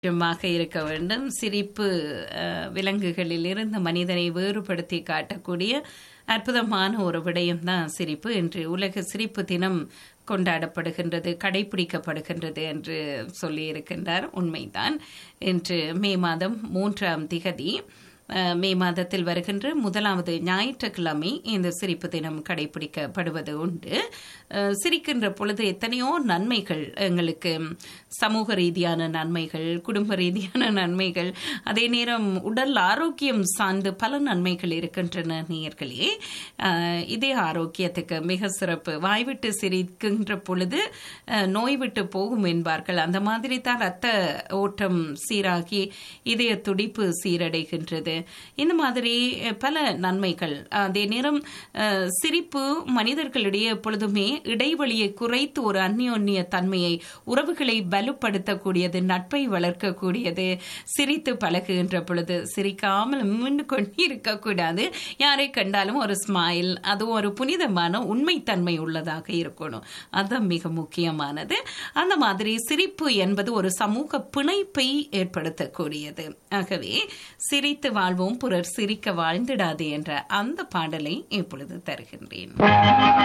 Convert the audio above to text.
மாக இருக்க வேண்டும் சிரிப்பு அஹ், விலங்குகளிலிருந்து மனிதனை வேறுபடுத்தி காட்டக்கூடிய அற்புதமான ஒரு விடயம் தான் சிரிப்பு இன்று உலக சிரிப்பு தினம் கொண்டாடப்படுகின்றது கடைபிடிக்கப்படுகின்றது என்று சொல்லியிருக்கின்றார் உண்மைதான் இன்று மே மாதம் மூன்றாம் திகதி அஹ், மே மாதத்தில் வருகின்ற முதலாவது ஞாயிற்றுக்கிழமை இந்த சிரிப்பு தினம் கடைபிடிக்கப்படுவது உண்டு அஹ், சிரிக்கின்ற பொழுது எத்தனையோ நன்மைகள் எங்களுக்கு சமூக ரீதியான நன்மைகள் குடும்ப ரீதியான நன்மைகள் அதே நேரம் உடல் ஆரோக்கியம் சார்ந்து பல நன்மைகள் இருக்கின்றன நேயர்களே அஹ், இதே ஆரோக்கியத்துக்கு மிக சிறப்பு வாய்விட்டு சிரிக்கின்ற பொழுது அஹ், நோய் விட்டு போகும் என்பார்கள் அந்த மாதிரி தான் ரத்த ஓட்டம் சீராகி இதய துடிப்பு சீரடைகின்றது இந்த மாதிரி அஹ், பல நன்மைகள் அதே நேரம் அஹ், சிரிப்பு மனிதர்களிடையே எப்பொழுதுமே இடைவெளியை குறைத்து ஒரு அந்நியோன்னிய தன்மையை உறவுகளை வலுப்படுத்தக்கூடியது நட்பை வளர்க்கக்கூடியது சிரித்து பழகுகின்ற பொழுது சிரிக்காமல் மின்னு கொண்டு இருக்கக்கூடாது யாரை கண்டாலும் ஒரு ஸ்மைல் அதுவும் ஒரு புனிதமான உண்மைத்தன்மை உள்ளதாக இருக்கணும் அதுதான் மிக முக்கியமானது அந்த மாதிரி சிரிப்பு என்பது ஒரு சமூக பிணைப்பை ஏற்படுத்தக்கூடியது ஆகவே சிரித்து வாழ்வோம் பிறர் சிரிக்க வாழ்ந்திடாது என்ற அந்த பாடலை இப்பொழுது தருகின்றேன்